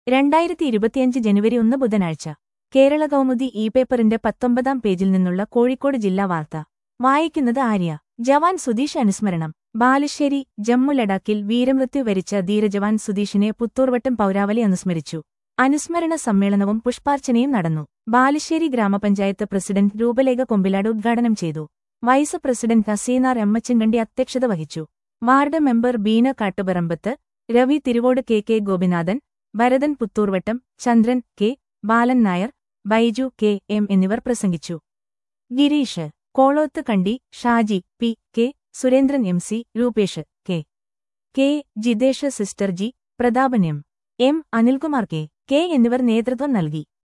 രണ്ടായിരത്തി ഇരുപത്തിയഞ്ച് ജനുവരി ഒന്ന് ബുധനാഴ്ച കേരള കൗമുദി ഇ പേപ്പറിന്റെ പത്തൊമ്പതാം പേജിൽ നിന്നുള്ള കോഴിക്കോട് ജില്ലാ വാർത്ത വായിക്കുന്നത് ആര്യ ജവാൻ സുധീഷ് അനുസ്മരണം ബാലുശ്ശേരി ജമ്മു ലഡാക്കിൽ വീരമൃത്യു വരിച്ച ധീരജവാൻ സുധീഷിനെ പുത്തൂർവട്ടം പൗരാവലി അനുസ്മരിച്ചു അനുസ്മരണ സമ്മേളനവും പുഷ്പാർച്ചനയും നടന്നു ബാലുശ്ശേരി ഗ്രാമപഞ്ചായത്ത് പ്രസിഡന്റ് രൂപലേഖ കൊമ്പിലാട് ഉദ്ഘാടനം ചെയ്തു വൈസ് പ്രസിഡന്റ് ഹസീനാർ എമ്മച്ചിൻകണ്ടി അധ്യക്ഷത വഹിച്ചു ward member Beena Kattuparambath Ravi Thiruvod K K Gopinathan Bharathan Puthurvattam Chandran K Balan Nair Baiju K M എന്നിവർ പ്രസംഗിച്ചു Girish Koloth Kandi Shaji P K Surendran M C Rupesh K K Jithesh sister G Prathapan M M Anilkumar K K എന്നിവർ നേതൃത്വം നൽകി